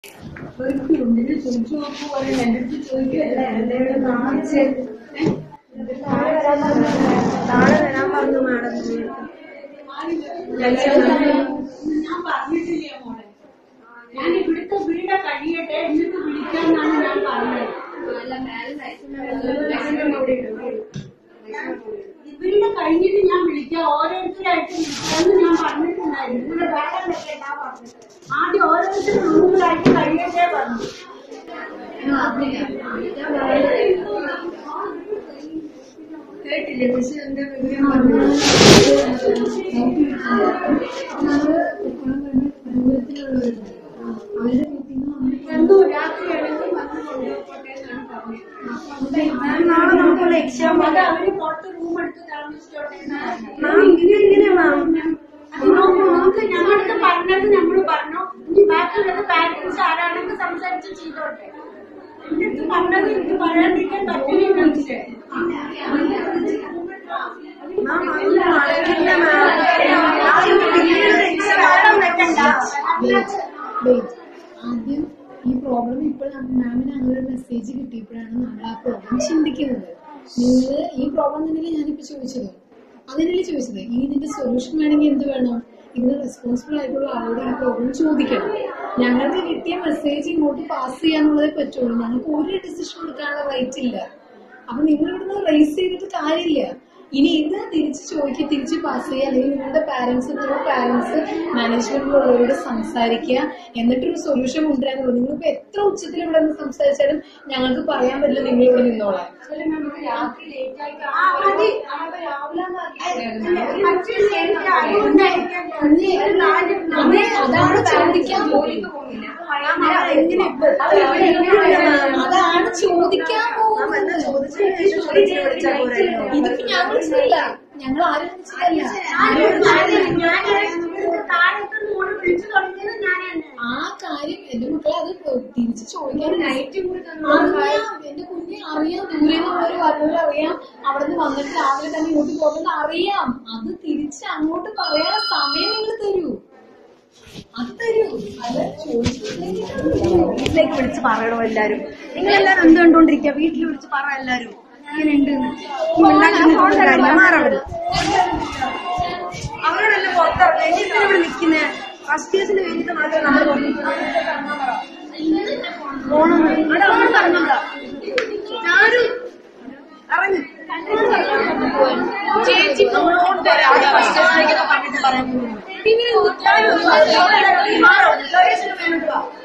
ഒരു കുണ്ടിന് ചോദിച്ചു നോക്കൂ പറയും എന്റെ അടുത്ത് ചോദിക്കുകയല്ല എന്റെ ഇവിടെ നാണിച്ച് നാളെ വരാൻ പറഞ്ഞു നാളെ വരാൻ പറഞ്ഞു മാഡം ഞാൻ പറഞ്ഞിട്ടില്ലേ മോളെ ഞാൻ ഇവിടുത്തെ വീട് കഴിയട്ടെ എന്നിട്ട് വിളിക്കാന്നാണ് ഞാൻ പറഞ്ഞത് വീട് കഴിഞ്ഞിട്ട് ഞാൻ വിളിക്കാം ഓരോരുത്തരായിട്ട് വിളിക്കാന്ന് ഞാൻ പറഞ്ഞിട്ടുണ്ടായിരുന്നു ഇവിടെ വേറെ വെക്കണ്ട പറഞ്ഞത് ആദ്യം ഓരോരുത്തരും റൂമിലായിട്ട് കഴിയട്ടെ പറഞ്ഞു കേട്ടില്ലേ മിസ് എന്താ വിവരം പറഞ്ഞത് എന്തോ രാത്രിയാണെങ്കിൽ വന്ന് കൊണ്ടുപോകട്ടെ എന്നാണ് പറഞ്ഞത് നാളെ നമുക്കുള്ള എക്സാം അത് അവര് പുറത്ത് റൂം എടുത്ത് താമസിച്ചോട്ടെ എന്നാണ് പറഞ്ഞത്. മാം ഇങ്ങനെ ഇങ്ങനെ മാം അത് നോക്കൂ നമുക്ക് ഞങ്ങളടുത്ത് പറഞ്ഞത് നമ്മൾ പറഞ്ഞു ഇനി ബാക്കിയുള്ളത് പാരന്റ്സ് ആരാണെങ്കിൽ സംസാരിച്ച് ചെയ്തോട്ടെ എന്റെ അടുത്ത് പറഞ്ഞത് എനിക്ക് പറയാണ്ടിരിക്കാൻ പറ്റില്ല എനിക്ക് മാം അതൊന്നും നടക്കില്ല മാം പിന്നീട് എക്സാം വെക്കണ്ട വെയിറ്റ് ആദ്യം ഈ പ്രോബ്ലം ഇപ്പോഴാണ് മാമിന് അങ്ങനെ ഒരു മെസ്സേജ് കിട്ടിയപ്പോഴാണ് നമ്മൾ ആ പ്രോബ്ലം ചിന്തിക്കുന്നത് നിങ്ങൾ ഈ പ്രോബ്ലം തന്നെയല്ലേ ഞാനിപ്പോ ചോദിച്ചത് അതിനല്ലേ ചോദിച്ചത് ഇനി ഇതിന്റെ സൊല്യൂഷൻ വേണമെങ്കിൽ എന്ത് വേണം ഇതിന് റെസ്പോൺസിബിൾ ആയിട്ടുള്ള ആളോട് ഈ പ്രോബ്ലം ചോദിക്കണം ഞങ്ങൾക്ക് കിട്ടിയ മെസ്സേജ് ഇങ്ങോട്ട് പാസ് ചെയ്യാനുള്ളതേ പറ്റുള്ളൂ ഞങ്ങൾക്ക് ഒരു ഡിസിഷൻ എടുക്കാനുള്ള റൈറ്റ് ഇല്ല അപ്പൊ നിങ്ങൾ ഇവിടുന്ന് റേസ് ചെയ്തിട്ട് കാര്യമില്ല ഇനി ഇത് തിരിച്ച് ചോദിക്കുക തിരിച്ച് പാസ് ചെയ്യുക അല്ലെങ്കിൽ നിങ്ങളുടെ പാരന്റ്സ് നിങ്ങളുടെ പാരന്റ്സ് മാനേജ്മെന്റിലുള്ളവരോട് സംസാരിക്കുക എന്നിട്ടൊരു സൊല്യൂഷൻ കൊണ്ടുവരാനുള്ളൂ നിങ്ങളിപ്പോ എത്ര ഉച്ചത്തിൽ ഇവിടെ നിന്ന് സംസാരിച്ചാലും ഞങ്ങൾക്ക് പറയാൻ പറ്റില്ല നിങ്ങൾ ഇവിടെ നിന്നോളാം രാത്രി ലേറ്റ് ആയി ആ, മതി. അതെ അതാണ് ചോദിക്കാൻ പോകുന്നത് എങ്ങനെ അതാണ് ചോദിക്കാൻ പോകുന്നത് ചോദിച്ചതിന് ശേഷം ചോദിച്ചിട്ട് വിളിച്ചാൽ പോരായിരുന്നോ? ഇതിപ്പോ ഞാൻ വിളിച്ചതല്ല ഞങ്ങൾ ആരും വിളിച്ചതല്ല വിളിച്ചു തുടങ്ങിയത് ഞാൻ തന്നെ ആ കാര്യം എന്റെ മക്കളെ അത് തിരിച്ച് ചോദിക്കാൻ അറിയാം എന്റെ കുഞ്ഞെ അറിയാം ദൂരെ നിന്നുള്ളവര് വരുന്നവർ അറിയാം അവിടെ നിന്ന് വന്നിട്ട് രാവിലെ തന്നെ ഇങ്ങോട്ട് പോകുന്നത് അറിയാം അത് തിരിച്ച് അങ്ങോട്ട് പറയാൻ സമയം നിങ്ങൾ തരൂ അത് തരൂ അത് ചോദിച്ചിട്ടില്ലെങ്കിൽ വീട്ടിലേക്ക് വിളിച്ച് പറയണോ എല്ലാരും നിങ്ങൾ എല്ലാരും എന്ത് കണ്ടോണ്ടിരിക്കുക വീട്ടിൽ വിളിച്ച് പറ എല്ലാരും ഇങ്ങനെ ഉണ്ട് മാറവര് അവരോടെല്ലാം പുറത്തിറങ്ങുക എന്തിനാ ഇവിടെ നിൽക്കുന്നേ ഫസ്റ്റ് ഇയേഴ്സിന് വേണ്ടിയിട്ട് മാത്രമേ നമ്മൾ പോണം അവിടെ അങ്ങോട്ട് പറഞ്ഞോണ്ടാ ഞാനും ഇറങ്ങി ചേച്ചി നമ്മളോട് തരാം ഫസ്റ്റ് ഇയേഴ്സിനൊക്കെ പറഞ്ഞിട്ട് പറയാൻ പോകുന്നു പിന്നെ മാറോ വേണ്ടിട്ട് വാ